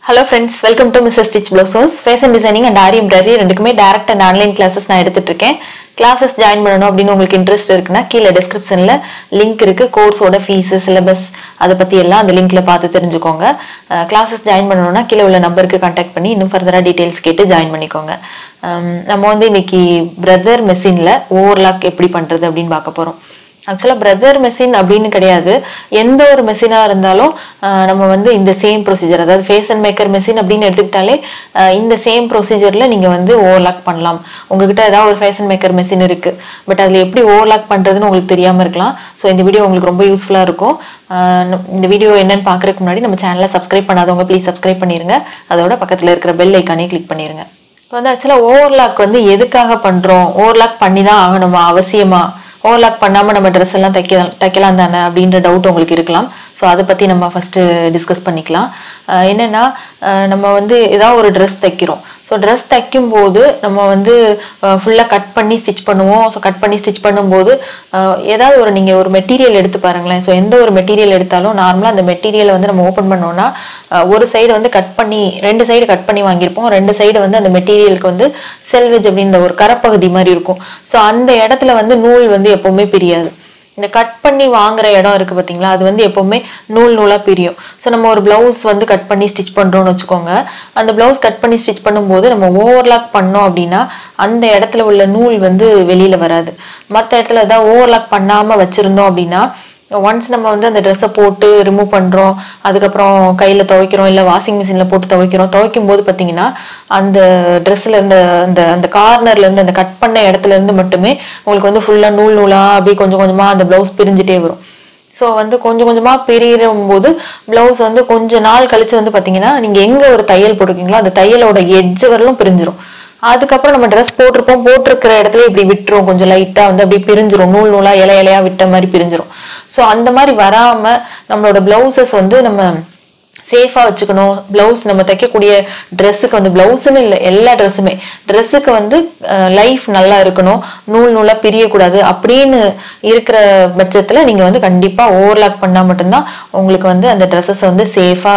hello friends welcome to mister stitch blouses fashion designing and aari embroidery ரெண்டுக்குமே direct and online classes நான் எடுத்துட்டு இருக்கேன் classes join பண்ணணும் அப்படின்னு உங்களுக்கு இன்ட்ரெஸ்ட் இருக்குன்னா கீழே டிஸ்கிரிப்ஷனில் லிங்க் இருக்கு கோர்ஸோட ஃபீஸு சிலபஸ் அதை பற்றி எல்லாம் அந்த லிங்க்ல பார்த்து தெரிஞ்சுக்கோங்க கிளாஸஸ் ஜாயின் பண்ணணும்னா கீழே உள்ள நம்பருக்கு கான்டாக்ட் பண்ணி இன்னும் ஃபர்தராக டீட்டெயில்ஸ் கேட்டு ஜாயின் பண்ணிக்கோங்க Um, நம்ம வந்து இன்னைக்கு பிரதர் மெஷினில் ஓவர்லாக் எப்படி பண்ணுறது அப்படின்னு பார்க்க போகிறோம் ஆக்சுவலாக பிரதர் மெஷின் அப்படின்னு கிடையாது எந்த ஒரு மெஷினாக இருந்தாலும் ஆஹ் நம்ம வந்து இந்த சேம் ப்ரொசீஜர் அதாவது ஃபேஷன் மேக்கர் மெஷின் அப்படின்னு எடுத்துக்கிட்டாலே ஆஹ் இந்த சேம் ப்ரொசீஜரில் நீங்கள் வந்து ஓவர்லாக் பண்ணலாம் உங்ககிட்ட ஏதாவது ஒரு ஃபேஷன் மேக்கர் மெஷின் இருக்குது பட் அதில் எப்படி ஓவர்லாக் பண்ணுறதுன்னு உங்களுக்கு தெரியாமல் இருக்கலாம் ஸோ இந்த வீடியோ உங்களுக்கு ரொம்ப யூஸ்ஃபுல்லாக இருக்கும் ஆஹ் நம்- இந்த வீடியோ என்னன்னு பார்க்குறதுக்கு முன்னாடி நம்ம சேனலை சப்ஸ்கிரைப் பண்ணாதவங்க ப்ளீஸ் சப்ஸ்கிரைப் பண்ணிடுங்க அதோட பக்கத்தில் இருக்கிற பெல் ஐக்கானே கிளிக் பண்ணிடுங்க இப்போ வந்து ஆக்சுவலாக ஓவர்லாக் வந்து எதுக்காக பண்ணுறோம் ஓவர்லாக் பண்ணி தான் ஆகணுமா அவசியமா ஓவர்லாக் பண்ணாமல் நம்ம ட்ரெஸ் எல்லாம் தைக்க தைக்கலாம் தானே அப்படின்ற டவுட் உங்களுக்கு இருக்கலாம் ஸோ அதை பற்றி நம்ம ஃபஸ்ட்டு டிஸ்கஸ் பண்ணிக்கலாம் அஹ் என்னன்னா அஹ் நம்ம வந்து ஏதாவது ஒரு ட்ரெஸ் தைக்கிறோம் ஸோ ட்ரெஸ் தைக்கும் போது நம்ம வந்து ஃபுல்லாக கட் பண்ணி ஸ்டிச் பண்ணுவோம் ஸோ கட் பண்ணி ஸ்டிச் பண்ணும்போது அஹ் ஏதாவது ஒரு நீங்கள் ஒரு மெட்டீரியல் எடுத்து பாருங்களேன் ஸோ எந்த ஒரு மெட்டீரியல் எடுத்தாலும் நார்மலாக அந்த மெட்டீரியலை வந்து நம்ம ஓப்பன் பண்ணோம்னா அஹ் ஒரு சைடு வந்து கட் பண்ணி ரெண்டு சைடு கட் பண்ணி வாங்கியிருப்போம் ரெண்டு சைடு வந்து அந்த மெட்டீரியலுக்கு வந்து செல்வேஜ் அப்படின்ற ஒரு கரப்பகுதி மாதிரி இருக்கும் ஸோ அந்த இடத்துல வந்து நூல் வந்து எப்பவுமே பிரியாது இந்த கட் பண்ணி வாங்குற இடம் இருக்கு பாத்தீங்களா அது வந்து எப்பவுமே நூல் நூலா பிரியும் ஸோ நம்ம ஒரு பிளவுஸ் வந்து கட் பண்ணி ஸ்டிச் பண்றோம்னு வச்சுக்கோங்க அந்த பிளவுஸ் கட் பண்ணி ஸ்டிச் பண்ணும்போது நம்ம ஓவர்லாக் பண்ணோம் அப்படின்னா அந்த இடத்துல உள்ள நூல் வந்து வெளியில வராது மற்ற இடத்துல ஏதாவது ஓவர்லாக் பண்ணாம வச்சிருந்தோம் அப்படின்னா ஒன்ஸ் நம்ம வந்து அந்த ட்ரெஸ்ஸை போட்டு ரிமூவ் பண்ணுறோம் அதுக்கப்புறம் கையில் துவைக்கிறோம் இல்லை வாஷிங் மிஷினில் போட்டு துவைக்கிறோம் துவைக்கும் போது பார்த்தீங்கன்னா அந்த ட்ரெஸ்ஸில் இருந்த அந்த அந்த கார்னர்ல இருந்து அந்த கட் பண்ண இடத்துல இருந்து மட்டுமே உங்களுக்கு வந்து ஃபுல்லாக நூல் நூலாக அப்படியே கொஞ்சம் கொஞ்சமாக அந்த ப்ளவுஸ் பிரிஞ்சுட்டே வரும் ஸோ வந்து கொஞ்சம் கொஞ்சமாக பிரியும் போது ப்ளவுஸ் வந்து கொஞ்ச நாள் கழிச்சு வந்து பார்த்தீங்கன்னா நீங்கள் எங்கே ஒரு தையல் போட்டிருக்கீங்களோ அந்த தையலோட எட்ஜ் வரலும் பிரிஞ்சிரும் அதுக்கப்புறம் நம்ம ட்ரெஸ் போட்டிருப்போம் போட்டிருக்கிற இடத்துல இப்படி விட்டுரும் கொஞ்சம் லைட்டா வந்து அப்படி பிரிஞ்சிரும் நூல் நூலா இலை இலையா விட்ட மாதிரி பிரிஞ்சிரும் ஸோ அந்த மாதிரி வராம நம்மளோட பிளவுசஸ் வந்து நம்ம சேஃபா வச்சுக்கணும் பிளவுஸ் நம்ம தைக்கக்கூடிய ட்ரெஸ்ஸுக்கு வந்து பிளவுஸ்னு இல்லை எல்லா ட்ரெஸ்ஸுமே ட்ரெஸ்ஸுக்கு வந்து லைஃப் நல்லா இருக்கணும் நூல் நூலா பிரியக்கூடாது அப்படின்னு இருக்கிற பட்சத்துல நீங்க வந்து கண்டிப்பா ஓவர்லாக் பண்ணா மட்டும்தான் உங்களுக்கு வந்து அந்த ட்ரெஸ்ஸஸ் வந்து சேஃபா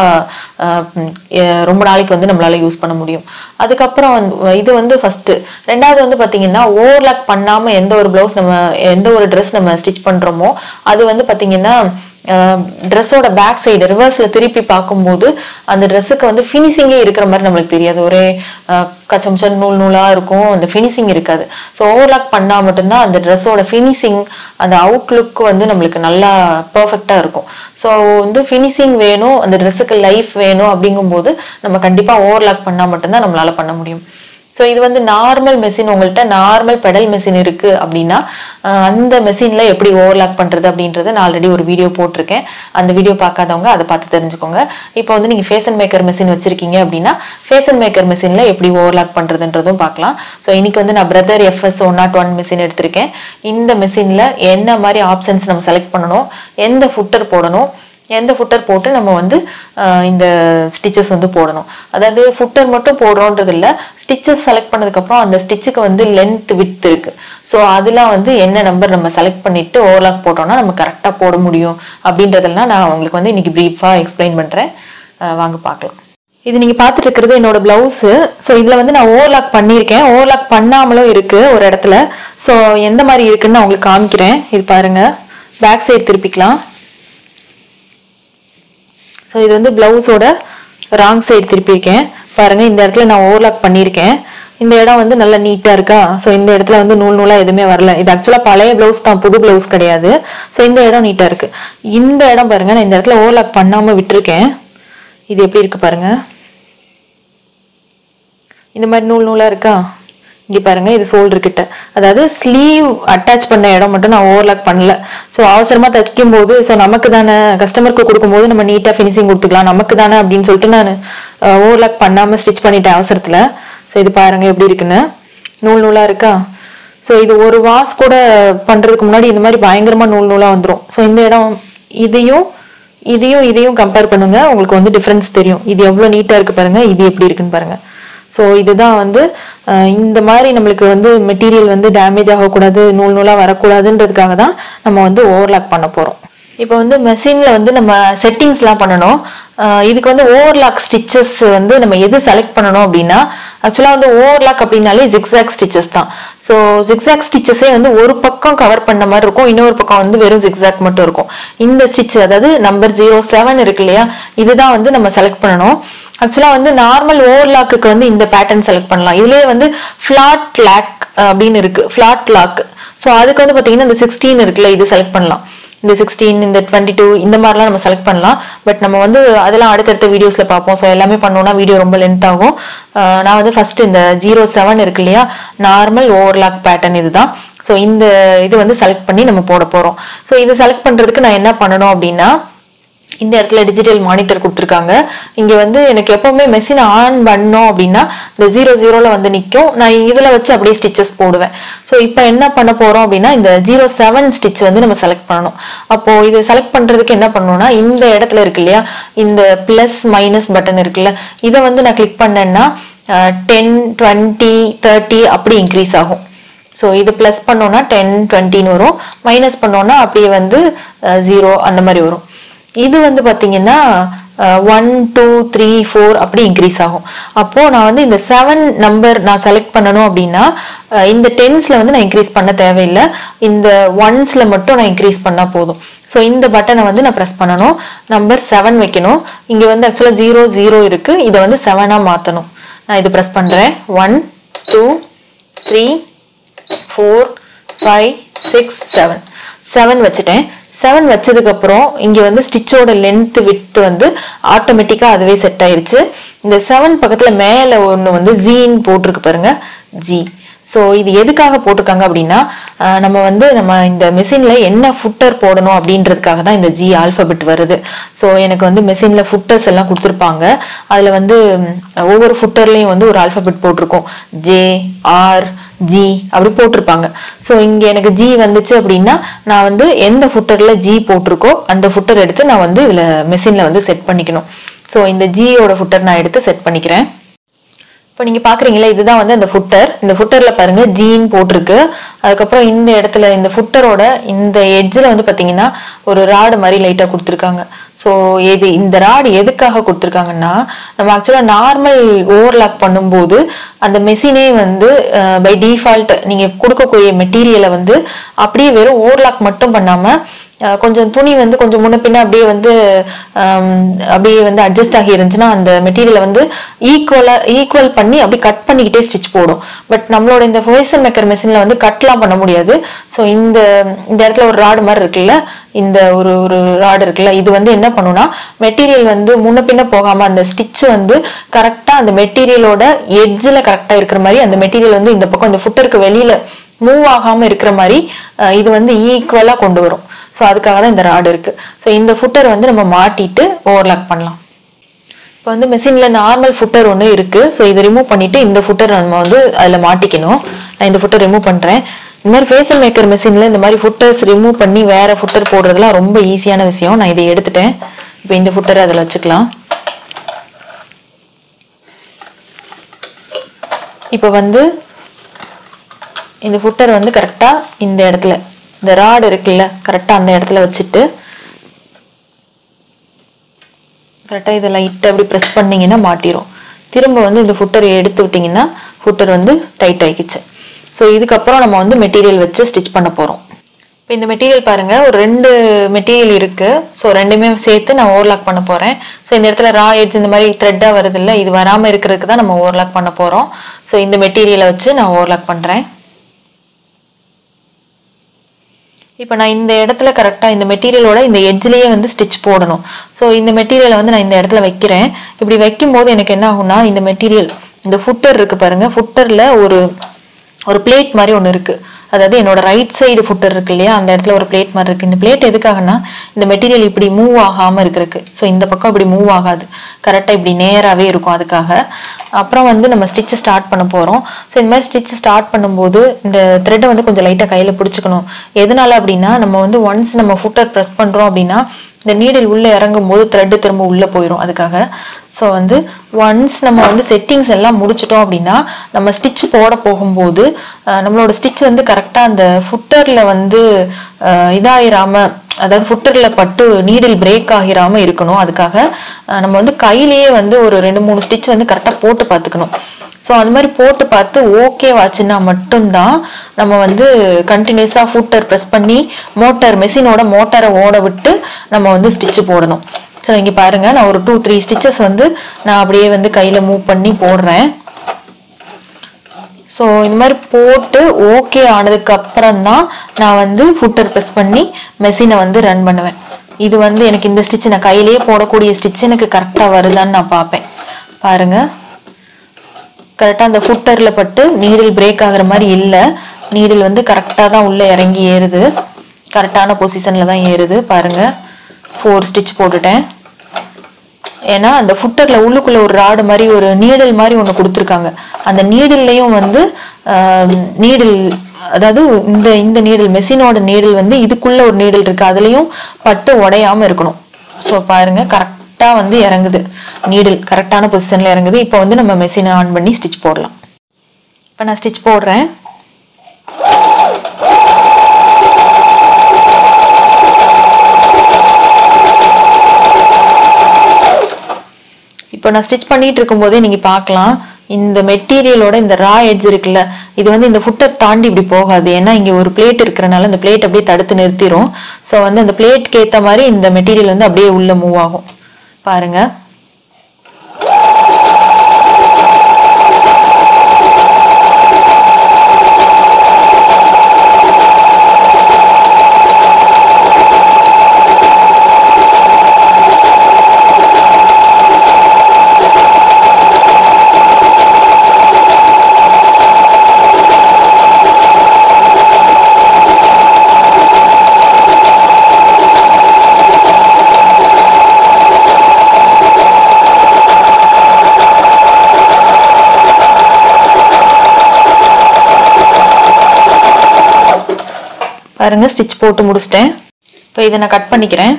ரொம்ப நாளைக்கு வந்து நம்மளால யூஸ் பண்ண முடியும் அதுக்கப்புறம் வந்து இது வந்து ஃபர்ஸ்ட் ரெண்டாவது வந்து பாத்தீங்கன்னா ஓவர்லாக் பண்ணாம எந்த ஒரு பிளவுஸ் நம்ம எந்த ஒரு ட்ரெஸ் நம்ம ஸ்டிச் பண்றோமோ அது வந்து பாத்தீங்கன்னா ட்ரெஸ்ஸோட பேக் சைடு ரிவர்ஸ்ல திருப்பி பார்க்கும்போது அந்த ட்ரெஸ்ஸுக்கு வந்து ஃபினிஷிங்கே இருக்கிற மாதிரி நம்மளுக்கு தெரியாது ஒரே அஹ், கச்சம்சன் நூல் நூலா இருக்கும் அந்த ஃபினிஷிங் இருக்காது ஸோ ஓவர்லாக் பண்ணா மட்டும்தான் அந்த ட்ரெஸ்ஸோட ஃபினிஷிங் அந்த அவுட்லுக் வந்து நம்மளுக்கு நல்லா பர்ஃபெக்டா இருக்கும் ஸோ வந்து ஃபினிஷிங் வேணும் அந்த ட்ரெஸ்ஸுக்கு லைஃப் வேணும் அப்படிங்கும்போது நம்ம கண்டிப்பா ஓவர்லாக் பண்ணா மட்டும்தான் நம்மளால பண்ண முடியும் ஸோ இது வந்து நார்மல் மெஷின் உங்கள்கிட்ட நார்மல் பெடல் மெஷின் இருக்கு அப்படின்னா அஹ், அந்த மெஷின்ல எப்படி ஓவர்லாக் பண்றது அப்படின்றத நான் ஆல்ரெடி ஒரு வீடியோ போட்டிருக்கேன் அந்த வீடியோ பார்க்காதவங்க அதை பார்த்து தெரிஞ்சுக்கோங்க இப்போ வந்து நீங்க ஃபேஷன் மேக்கர் மெஷின் வச்சிருக்கீங்க அப்படின்னா ஃபேஷன் மேக்கர் மெஷின்ல எப்படி ஓவர்லாக் பண்றதுன்றதும் பார்க்கலாம் ஸோ இன்னைக்கு வந்து நான் Brother FS one nought one machine எடுத்திருக்கேன் இந்த மெஷின்ல என்ன மாதிரி ஆப்ஷன்ஸ் நம்ம செலக்ட் பண்ணணும் எந்த ஃபுட்டர் போடணும் எந்த ஃபுட்டர் போட்டு நம்ம வந்து ஆஹ், இந்த ஸ்டிச்சஸ் வந்து போடணும் அதாவது ஃபுட்டர் மட்டும் போடுறோன்றது இல்லை ஸ்டிச்சஸ் செலக்ட் பண்ணதுக்கப்புறம் அந்த ஸ்டிச்சுக்கு வந்து லென்த் வித் இருக்கு ஸோ அதெல்லாம் வந்து என்ன நம்பர் நம்ம செலக்ட் பண்ணிட்டு ஓவர்லாக் போட்டோம்னா நம்ம கரெக்டாக போட முடியும் அப்படின்றதெல்லாம் நான் உங்களுக்கு வந்து இன்னைக்கு ப்ரீஃபாக எக்ஸ்பிளைன் பண்ணுறேன் வாங்க பார்க்கலாம் இது நீங்க பார்த்துட்டு இருக்கிறது என்னோட பிளவுஸ் ஸோ இதுல வந்து நான் ஓவர்லாக் பண்ணியிருக்கேன் ஓவர்லாக் பண்ணாமலும் இருக்கு ஒரு இடத்துல ஸோ எந்த மாதிரி இருக்குன்னு நான் உங்களுக்கு காமிக்கிறேன் இது பாருங்க பேக் சைடு திருப்பிக்கலாம் ஸோ இது வந்து பிளவுஸோட ராங் சைடு திருப்பியிருக்கேன் பாருங்க இந்த இடத்துல நான் ஓவர்லாக் பண்ணியிருக்கேன் இந்த இடம் வந்து நல்லா நீட்டா இருக்கா ஸோ இந்த இடத்துல வந்து நூல் நூலா எதுவுமே வரல இது ஆக்சுவலா பழைய பிளவுஸ் தான் புது பிளவுஸ் கிடையாது ஸோ இந்த இடம் நீட்டா இருக்கு இந்த இடம் பாருங்க நான் இந்த இடத்துல ஓவர்லாக் பண்ணாம விட்டுருக்கேன் இது எப்படி இருக்கு பாருங்க இந்த மாதிரி நூல் நூலா இருக்கா இங்க பாருங்க இது ஷோல்டர் கிட்ட அதாவது ஸ்லீவ் அட்டாச் பண்ண இடம் மட்டும் நான் ஓவர்லாக் பண்ணல ஸோ அவசரமா தைக்கும் போது ஸோ நமக்கு தானே கஸ்டமருக்கு கொடுக்கும்போது நம்ம நீட்டா ஃபினிஷிங் கொடுத்துக்கலாம் நமக்கு தானே அப்படின்னு சொல்லிட்டு நான் ஓவர்லாக் பண்ணாம ஸ்டிச் பண்ணிட்டேன் அவசரத்துல ஸோ இது பாருங்க எப்படி இருக்குன்னு நூல் நூலா இருக்கா ஸோ இது ஒரு வாஷ் கூட பண்றதுக்கு முன்னாடி இந்த மாதிரி பயங்கரமா நூல் நூலா வந்துடும் ஸோ இந்த இடம் இதையும் இதையும் இதையும் கம்பேர் பண்ணுங்க உங்களுக்கு வந்து டிஃபரன்ஸ் தெரியும் இது எவ்வளவு நீட்டா இருக்கு பாருங்க இது எப்படி இருக்குன்னு பாருங்க ஸோ இதுதான் வந்து அஹ், இந்த மாதிரி நம்மளுக்கு வந்து மெட்டீரியல் வந்து டேமேஜ் ஆகக்கூடாது நூல் நூலா வரக்கூடாதுன்றதுக்காக தான் நம்ம வந்து ஓவர்லாக் பண்ண போறோம் இப்போ வந்து மெஷினில் வந்து நம்ம செட்டிங்ஸ்லாம் பண்ணணும் அஹ் இதுக்கு வந்து ஓவர்லாக் ஸ்டிச்சஸ் வந்து நம்ம எது செலக்ட் பண்ணணும் அப்படின்னா ஆக்சுவலாக வந்து ஓவர்லாக் அப்படின்னாலே ஜிக்ஸாக் ஸ்டிச்சஸ் தான் ஸோ ஜிக்ஸாக் ஸ்டிச்சஸே வந்து ஒரு பக்கம் கவர் பண்ண மாதிரி இருக்கும் இன்னொரு பக்கம் வந்து வெறும் ஜிக்ஸாக் மட்டும் இருக்கும் இந்த ஸ்டிச் அதாவது நம்பர் ஜீரோ செவன் இருக்கு இல்லையா இதுதான் வந்து நம்ம செலக்ட் பண்ணணும் ஆக்சுவலாக வந்து நார்மல் ஓவர்லாக்கு வந்து இந்த பேட்டர்ன் செலக்ட் பண்ணலாம் இதுலேயே வந்து ஃப்ளாட் லாக் அப்படின்னு இருக்கு ஃப்ளாட் லாக் ஸோ அதுக்கு வந்து பார்த்தீங்கன்னா இந்த சிக்ஸ்டீன் இருக்குல்ல இது செலக்ட் பண்ணலாம் இந்த சிக்ஸ்டீன் இந்த டுவெண்ட்டி டூ இந்த மாதிரிலாம் நம்ம செலக்ட் பண்ணலாம் பட் நம்ம வந்து அதெல்லாம் அடுத்தடுத்த வீடியோஸ்ல பார்ப்போம் ஸோ எல்லாமே பண்ணோம்னா வீடியோ ரொம்ப லென்த் ஆகும் அஹ் நான் வந்து ஃபர்ஸ்ட் இந்த ஜீரோ செவன் இருக்கு இல்லையா நார்மல் ஓவர்லாக் பேட்டர்ன் இதுதான் ஸோ இந்த இது வந்து செலக்ட் பண்ணி நம்ம போட போறோம் ஸோ இது செலக்ட் பண்றதுக்கு நான் என்ன பண்ணணும் அப்படின்னா இந்த இடத்துல டிஜிட்டல் மானிட்டர் கொடுத்துருக்காங்க இங்க வந்து எனக்கு எப்பவுமே மெஷின் ஆன் பண்ணோம் அப்படின்னா இந்த ஜீரோ ஜீரோல வந்து நிற்கும் நான் இதுல வச்சு அப்படியே ஸ்டிச்சஸ் போடுவேன் ஸோ இப்போ என்ன பண்ண போறோம் அப்படின்னா இந்த ஜீரோ செவன் ஸ்டிச் வந்து நம்ம செலக்ட் பண்ணணும் அப்போ இது செலக்ட் பண்றதுக்கு என்ன பண்ணணும்னா இந்த இடத்துல இருக்கு இல்லையா இந்த பிளஸ் மைனஸ் பட்டன் இருக்குல்ல இதை வந்து நான் கிளிக் பண்ணேன்னா டென் டுவெண்ட்டி தேர்ட்டி அப்படி இன்க்ரீஸ் ஆகும் ஸோ இது ப்ளஸ் பண்ணோன்னா டென் டுவெண்ட்டின்னு வரும் மைனஸ் பண்ணோன்னா அப்படியே வந்து ஜீரோ அந்த மாதிரி வரும் இது வந்து பார்த்தீங்கன்னா ஒன் டூ த்ரீ ஃபோர் அப்படி இன்க்ரீஸ் ஆகும் அப்போ நான் வந்து இந்த செவன் நம்பர் நான் செலக்ட் பண்ணணும் அப்படின்னா அஹ் இந்த டென்ஸ்ல வந்து நான் இன்க்ரீஸ் பண்ண தேவையில்லை இந்த ஒன்ஸ்ல மட்டும் நான் இன்க்ரீஸ் பண்ணா போதும் ஸோ இந்த பட்டனை வந்து நான் ப்ரெஸ் பண்ணணும் நம்பர் செவன் வைக்கணும் இங்க வந்து ஆக்சுவலாக ஜீரோ ஜீரோ இருக்கு இதை வந்து செவனா மாற்றணும் நான் இது ப்ரெஸ் பண்றேன் one two three four five six seven seven வச்சுட்டேன் செவன் வச்சதுக்கு அப்புறம் இங்க வந்து ஸ்டிச்சோட லென்த் வித் வந்து ஆட்டோமேட்டிக்கா அதுவே செட் ஆயிருச்சு இந்த செவன் பக்கத்துல மேல ஒண்ணு வந்து ஜீன் போட்டிருக்கு பாருங்க ஜி ஸோ இது எதுக்காக போட்டிருக்காங்க அப்படின்னா ஆஹ் நம்ம வந்து நம்ம இந்த மெஷின்ல என்ன ஃபுட்டர் போடணும் அப்படின்றதுக்காக தான் இந்த ஜி ஆல்பபெட் வருது ஸோ எனக்கு வந்து மெஷின்ல ஃபுட்டர்ஸ் எல்லாம் கொடுத்துருப்பாங்க அதுல வந்து ம், ஒவ்வொரு ஃபுட்டர்லயும் வந்து ஒரு ஆல்பபெட் போட்டிருக்கும் ஜே ஆர் ஜி அப்படி போட்டிருப்பாங்க ஸோ இங்க எனக்கு ஜி வந்துச்சு அப்படின்னா நான் வந்து எந்த ஃபுட்டர்ல ஜி போட்டிருக்கோ அந்த ஃபுட்டர் எடுத்து நான் வந்து இதுல மெஷின்ல வந்து செட் பண்ணிக்கணும் ஸோ இந்த ஜியோட ஃபுட்டர் நான் எடுத்து செட் பண்ணிக்கிறேன் இப்போ நீங்க பாக்குறீங்களா இதுதான் வந்து அந்த ஃபுட்டர் இந்த ஃபுட்டர்ல பாருங்க ஜீன் போட்டிருக்கு அதுக்கப்புறம் இந்த இடத்துல இந்த ஃபுட்டரோட இந்த எட்ஜில் வந்து பாத்தீங்கன்னா ஒரு ராடு மாதிரி லைட்டா கொடுத்துருக்காங்க ஸோ எது இந்த ராடு எதுக்காக கொடுத்துருக்காங்கன்னா நம்ம ஆக்சுவலாக நார்மல் ஓவர்லாக் பண்ணும்போது அந்த மெஷினே வந்து பை டிஃபால்ட் நீங்க கொடுக்கக்கூடிய மெட்டீரியலை வந்து அப்படியே வெறும் ஓவர்லாக் மட்டும் பண்ணாம அஹ் கொஞ்சம் துணி வந்து கொஞ்சம் முன்ன பின்ன அப்படியே வந்து ஆம், அப்படியே வந்து அட்ஜஸ்ட் ஆகி இருந்துச்சுன்னா அந்த மெட்டீரியலை வந்து ஈக்குவலா ஈக்குவல் பண்ணி அப்படியே கட் பண்ணிக்கிட்டே ஸ்டிச் போடும் பட் நம்மளோட இந்த ஃபோய்சன் மேக்கர் மெஷின்ல வந்து கட்லாம் பண்ண முடியாது ஸோ இந்த இந்த இடத்துல ஒரு ராடு மாதிரி இருக்குல்ல இந்த ஒரு ஒரு ராடு இருக்குல்ல இது வந்து என்ன பண்ணும்னா மெட்டீரியல் வந்து முன்ன பின்ன போகாம அந்த ஸ்டிச் வந்து கரெக்டா அந்த மெட்டீரியலோட எட்ஜில் கரெக்டா இருக்கிற மாதிரி அந்த மெட்டீரியல் வந்து இந்த பக்கம் இந்த ஃபுட்டருக்கு வெளியில மூவ் ஆகாம இருக்கிற மாதிரி அஹ், இது வந்து ஈக்குவலா கொண்டு வரும் ஸோ அதுக்காக தான் இந்த ராடு இருக்கு ஸோ இந்த ஃபுட்டர் வந்து நம்ம மாட்டிட்டு ஓவர்லாக் பண்ணலாம் இப்போ வந்து மெஷின்ல நார்மல் ஃபுட்டர் ஒன்று இருக்கு ஸோ இதை ரிமூவ் பண்ணிட்டு இந்த ஃபுட்டர் நம்ம வந்து அதில் மாட்டிக்கணும் நான் இந்த ஃபுட்டர் ரிமூவ் பண்றேன் இந்த மாதிரி ஃபேஷியல் மேக்கர் மெஷின்ல இந்த மாதிரி ஃபுட்டர்ஸ் ரிமூவ் பண்ணி வேற ஃபுட்டர் போடுறதுலாம் ரொம்ப ஈஸியான விஷயம் நான் இதை எடுத்துட்டேன் இப்போ இந்த ஃபுட்டரை அதில் வச்சுக்கலாம் இப்போ வந்து இந்த ஃபுட்டர் வந்து கரெக்டா இந்த இடத்துல இந்த ராடு இருக்குல்ல கரெக்டா அந்த இடத்துல வச்சுட்டு கரெக்டாக இதை லைட்டாக அப்படி ப்ரெஸ் பண்ணீங்கன்னா மாட்டிரும் திரும்ப வந்து இந்த ஃபுட்டரை எடுத்து விட்டிங்கன்னா ஃபுட்டர் வந்து டைட் ஆகிக்கிச்சு ஸோ இதுக்கப்புறம் நம்ம வந்து மெட்டீரியல் வச்சு ஸ்டிச் பண்ண போகிறோம் இப்போ இந்த மெட்டீரியல் பாருங்க ஒரு ரெண்டு மெட்டீரியல் இருக்கு ஸோ ரெண்டுமே சேர்த்து நான் ஓவர்லாக் பண்ண போறேன் ஸோ இந்த இடத்துல ரா எட்ஜ் இந்த மாதிரி த்ரெட்டாக வருது இல்லை இது வராமல் இருக்கிறதுக்கு தான் நம்ம ஓவர்லாக் பண்ண போறோம் ஸோ இந்த மெட்டீரியலை வச்சு நான் ஓவர்லாக் பண்றேன் இப்போ நான் இந்த இடத்துல கரெக்டாக இந்த மெட்டீரியலோட இந்த எட்ஜ்லேயே வந்து ஸ்டிச் போடணும் ஸோ இந்த மெட்டீரியலை வந்து நான் இந்த இடத்துல வைக்கிறேன் இப்படி வைக்கும்போது எனக்கு என்ன ஆகும்னா இந்த மெட்டீரியல் இந்த ஃபுட்டர் இருக்கு பாருங்க ஃபுட்டரில் ஒரு ஒரு பிளேட் மாதிரி ஒன்று இருக்கு அதாவது என்னோட ரைட் சைடு ஃபுட்டர் இருக்கு இல்லையா அந்த இடத்துல ஒரு பிளேட் மாதிரி இருக்கு இந்த பிளேட் எதுக்காகனா இந்த மெட்டீரியல் இப்படி மூவ் ஆகாம இருக்கிறதுக்கு ஸோ இந்த பக்கம் இப்படி மூவ் ஆகாது கரெக்டாக இப்படி நேராகவே இருக்கும் அதுக்காக அப்புறம் வந்து நம்ம ஸ்டிச் ஸ்டார்ட் பண்ண போறோம் ஸோ இந்த மாதிரி ஸ்டிச் ஸ்டார்ட் பண்ணும்போது இந்த த்ரெட்டை வந்து கொஞ்சம் லைட்டாக கையில் பிடிச்சிக்கணும் எதனால அப்படின்னா நம்ம வந்து ஒன்ஸ் நம்ம ஃபுட்டர் ப்ரெஸ் பண்றோம் அப்படின்னா இந்த நீடில் உள்ள இறங்கும் போது த்ரெட்டு திரும்ப உள்ள போயிடும் அதுக்காக ஸோ வந்து ஒன்ஸ் நம்ம வந்து செட்டிங்ஸ் எல்லாம் முடிச்சிட்டோம் அப்படின்னா நம்ம ஸ்டிச் போட போகும்போது அஹ், நம்மளோட ஸ்டிச் வந்து கரெக்டாக அந்த ஃபுட்டரில் வந்து அஹ், இதாயிராம அதாவது ஃபுட்டரில் பட்டு நீடில் பிரேக் ஆகிராம இருக்கணும் அதுக்காக அஹ், நம்ம வந்து கையிலேயே வந்து ஒரு ரெண்டு மூணு ஸ்டிச் வந்து கரெக்டாக போட்டு பார்த்துக்கணும் ஸோ அந்த மாதிரி போட்டு பார்த்து ஓகே வாச்சுன்னா மட்டும்தான் நம்ம வந்து கண்டினியூஸாக ஃபுட்டர் ப்ரெஸ் பண்ணி மோட்டார் மெஷினோட மோட்டாரை ஓட விட்டு நம்ம வந்து ஸ்டிச்சு போடணும் ஸோ இங்கே பாருங்க நான் ஒரு டூ த்ரீ ஸ்டிச்சஸ் வந்து நான் அப்படியே வந்து கையில் மூவ் பண்ணி போடுறேன் ஸோ இந்த மாதிரி போட்டு ஓகே ஆனதுக்கு அப்புறம் தான் நான் வந்து ஃபுட்டர் ப்ரெஸ் பண்ணி மெஷினை வந்து ரன் பண்ணுவேன் இது வந்து எனக்கு இந்த ஸ்டிச் நான் கையிலேயே போடக்கூடிய ஸ்டிச் எனக்கு கரெக்டாக வருதான்னு நான் பார்ப்பேன் பாருங்க கரெக்டாக அந்த ஃபுட்டரில் பட்டு நீடில் பிரேக் ஆகுற மாதிரி இல்லை நீடில் வந்து கரெக்டாக தான் உள்ளே இறங்கி ஏறுது கரெக்டான பொசிஷனில் தான் ஏறுது பாருங்க ஃபோர் ஸ்டிச் போட்டுட்டேன் ஏன்னா அந்த ஃபுட்டர்ல உள்ளுக்குள்ள ஒரு ராடு மாதிரி ஒரு நீடல் மாதிரி ஒன்று கொடுத்துருக்காங்க அந்த நீடில்லையும் வந்து நீடில் அதாவது இந்த இந்த நீடில் மெஷினோட நீடில் வந்து இதுக்குள்ள ஒரு நீடில் இருக்கு அதுலயும் பட்டு உடையாம இருக்கணும் ஸோ பாருங்க கரெக்டா வந்து இறங்குது நீடில் கரெக்டான பொசிஷன்ல இறங்குது இப்போ வந்து நம்ம மெஷினை ஆன் பண்ணி ஸ்டிச் போடலாம் இப்போ நான் ஸ்டிச் போடுறேன் இப்போ நான் ஸ்டிச் பண்ணிட்டு இருக்கும்போதே நீங்க பார்க்கலாம் இந்த மெட்டீரியலோட இந்த ரா எட்ஜ் இருக்குல்ல இது வந்து இந்த ஃபுட்டை தாண்டி இப்படி போகாது ஏன்னா இங்க ஒரு பிளேட் இருக்கிறனால இந்த பிளேட் அப்படியே தடுத்து நிறுத்திடும் ஸோ வந்து அந்த பிளேட்க்கு ஏத்த மாதிரி இந்த மெட்டீரியல் வந்து அப்படியே உள்ள மூவ் ஆகும் பாருங்க பாருங்க ஸ்டிச் போட்டு முடிச்சிட்டேன் இப்போ இதை நான் கட் பண்ணிக்கிறேன்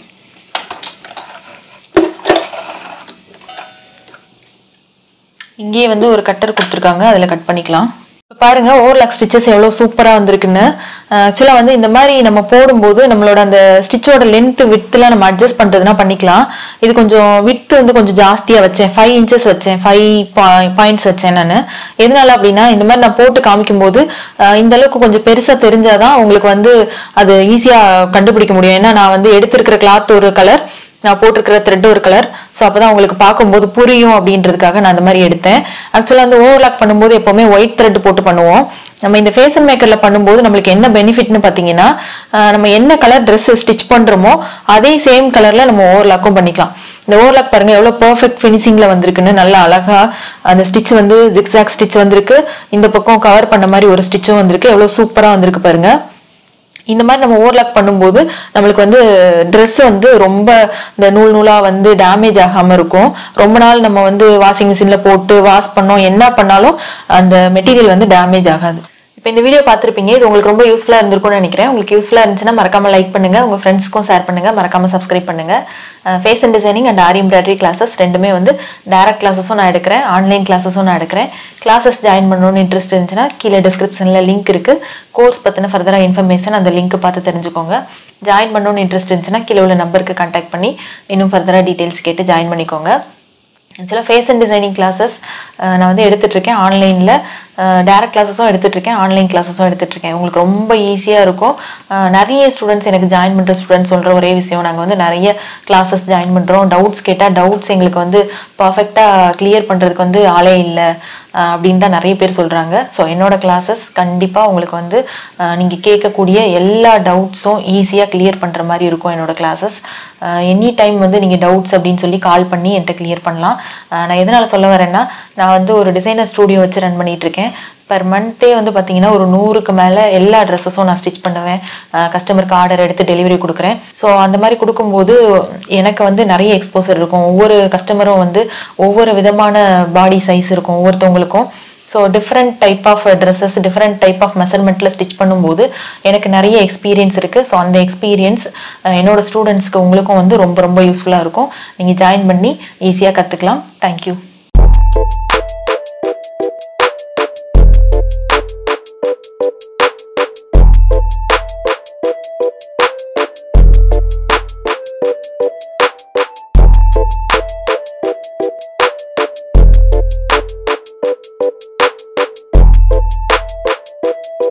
இங்கேயே வந்து ஒரு கட்டர் கொடுத்துருக்காங்க அதில் கட் பண்ணிக்கலாம் இப்போ பாருங்க ஓவர்லாக் ஸ்டிச்சஸ் எவ்வளோ சூப்பராக வந்திருக்குன்னு ஆக்சுவலாக வந்து இந்த மாதிரி நம்ம போடும்போது நம்மளோட அந்த ஸ்டிச்சோட லென்த் விட்த்லாம் நம்ம அட்ஜஸ்ட் பண்ணுறதுனா பண்ணிக்கலாம் இது கொஞ்சம் விட்த் வந்து கொஞ்சம் ஜாஸ்தியாக வச்சேன் ஃபைவ் இன்ச்சஸ் வச்சேன் ஃபைவ் பாயிண்ட்ஸ் வச்சேன் நான் எதனால அப்படின்னா இந்த மாதிரி நான் போட்டு காமிக்கும்போது ஆஹ் இந்த அளவுக்கு கொஞ்சம் பெருசாக தெரிஞ்சாதான் உங்களுக்கு வந்து அது ஈஸியாக கண்டுபிடிக்க முடியும் ஏன்னா நான் வந்து எடுத்திருக்கிற கிளாத் ஒரு கலர் நான் போட்டிருக்கிற த்ரெட் ஒரு கலர் ஸோ அப்பதான் உங்களுக்கு பார்க்கும்போது புரியும் அப்படின்றதுக்காக நான் அந்த மாதிரி எடுத்தேன் ஆக்சுவலாக அந்த ஓவர்லாக் பண்ணும்போது எப்போவுமே ஒயிட் த்ரெட் போட்டு பண்ணுவோம் நம்ம இந்த ஃபேஷன் மேக்கர்ல பண்ணும்போது நம்மளுக்கு என்ன பெனிஃபிட்னு பார்த்தீங்கன்னா ஆஹ் நம்ம என்ன கலர் ட்ரெஸ் ஸ்டிச் பண்றோமோ அதே சேம் கலர்ல நம்ம ஓவர்லாக்கும் பண்ணிக்கலாம் இந்த ஓவர்லாக் பாருங்க எவ்வளவு பெர்ஃபெக்ட் ஃபினிஷிங்ல வந்திருக்குன்னு நல்லா அழகா அந்த ஸ்டிச் வந்து ஜிக்ஸாக் ஸ்டிச் வந்திருக்கு இந்த பக்கம் கவர் பண்ண மாதிரி ஒரு ஸ்டிச்சும் வந்திருக்கு எவ்வளவு சூப்பரா வந்திருக்கு பாருங்க இந்த மாதிரி நம்ம ஓவர்லாக் பண்ணும்போது நம்மளுக்கு வந்து Dress வந்து ரொம்ப இந்த நூல் நூலா வந்து டேமேஜ் ஆகாம இருக்கும் ரொம்ப நாள் நம்ம வந்து வாஷிங் மிஷின்ல போட்டு வாஷ் பண்ணோம் என்ன பண்ணாலும் அந்த மெட்டீரியல் வந்து டேமேஜ் ஆகாது இப்போ இந்த வீடியோ பார்த்துருப்பீங்க இது உங்களுக்கு ரொம்ப யூஸ்ஃபுல்லாக இருந்திருக்கும்னு நினைக்கிறேன் உங்களுக்கு யூஸ்ஃபுல்லாக இருந்துச்சுன்னா மறக்காம லைக் பண்ணுங்க உங்க ஃப்ரெண்ட்ஸ்க்கும் ஷேர் பண்ணுங்க மறக்காம சப்ஸ்கிரைப் பண்ணுங்க face and designing and aari embroidery classes ரெண்டுமே வந்து டேரக்ட் கிளாஸஸும் நான் எடுக்கிறேன் ஆன்லைன் கிளாஸஸும் நான் எடுக்கிறேன் கிளாஸஸ் ஜாயின் பண்ணணும்னு இன்ட்ரெஸ்ட் இருந்துச்சுன்னா கீழே டிஸ்கிரிப்ஷனில் லிங்க் இருக்கு கோர்ஸ் பற்றின ஃபர்தராக இன்ஃபர்மேஷன் அந்த லிங்க் பார்த்து தெரிஞ்சுக்கோங்க ஜாயின் பண்ணணும்னு இன்ட்ரெஸ்ட் இருந்துச்சுன்னா கீழே உள்ள நம்பருக்கு கான்டாக்ட் பண்ணி இன்னும் ஃபர்தராக டீட்டெயில்ஸ் கேட்டு ஜாயின் பண்ணிக்கோங்க ஆக்சுவலாக ஃபேஷன் டிசைனிங் கிளாஸஸ் நான் வந்து எடுத்துட்டு இருக்கேன் ஆன்லைனில் டேரக்ட் கிளாஸஸும் எடுத்துட்டு இருக்கேன் ஆன்லைன் கிளாஸஸும் எடுத்துட்டு இருக்கேன் உங்களுக்கு ரொம்ப ஈஸியாக இருக்கும் அஹ் நிறைய ஸ்டூடெண்ட்ஸ் எனக்கு ஜாயின் பண்ணுற ஸ்டூடெண்ட்ஸ் சொல்கிற ஒரே விஷயம் நாங்கள் வந்து நிறைய கிளாஸஸ் ஜாயின் பண்ணுறோம் டவுட்ஸ் கேட்டால் டவுட்ஸ் எங்களுக்கு வந்து பர்ஃபெக்டாக கிளியர் பண்ணுறதுக்கு வந்து ஆளே இல்லை அஹ் அப்படின்னு தான் நிறைய பேர் சொல்கிறாங்க ஸோ என்னோட கிளாஸஸ் கண்டிப்பாக உங்களுக்கு வந்து நீங்கள் கேட்கக்கூடிய எல்லா டவுட்ஸும் ஈஸியாக கிளியர் பண்ணுற மாதிரி இருக்கும் என்னோட கிளாஸஸ் எனி டைம் வந்து நீங்கள் டவுட்ஸ் அப்படின்னு சொல்லி கால் பண்ணி என்கிட்ட கிளியர் பண்ணலாம் அஹ் நான் எதனால் சொல்ல வரேன்னா நான் வந்து ஒரு டிசைனர் ஸ்டூடியோ வச்சு ரன் பண்ணிட்டு இருக்கேன் பர் மந்த்தே வந்து பார்த்தீங்கன்னா ஒரு நூறுக்கு மேலே எல்லா ட்ரெஸ்ஸஸும் நான் ஸ்டிச் பண்ணுவேன் கஸ்டமருக்கு ஆர்டர் எடுத்து டெலிவரி கொடுக்குறேன் ஸோ அந்த மாதிரி கொடுக்கும்போது எனக்கு வந்து நிறைய எக்ஸ்போசர் இருக்கும் ஒவ்வொரு கஸ்டமரும் வந்து ஒவ்வொரு விதமான பாடி சைஸ் இருக்கும் ஒவ்வொருத்தவங்களுக்கும் so different type of dresses different type of மெஷர்மெண்ட்டில் ஸ்டிச் பண்ணும்போது எனக்கு நிறைய எக்ஸ்பீரியன்ஸ் இருக்குது ஸோ அந்த எக்ஸ்பீரியன்ஸ் என்னோட ஸ்டூடெண்ட்ஸ்க்கு உங்களுக்கும் வந்து ரொம்ப ரொம்ப யூஸ்ஃபுல்லாக இருக்கும் நீங்கள் ஜாயின் பண்ணி ஈஸியாக கற்றுக்கலாம் தேங்க்யூ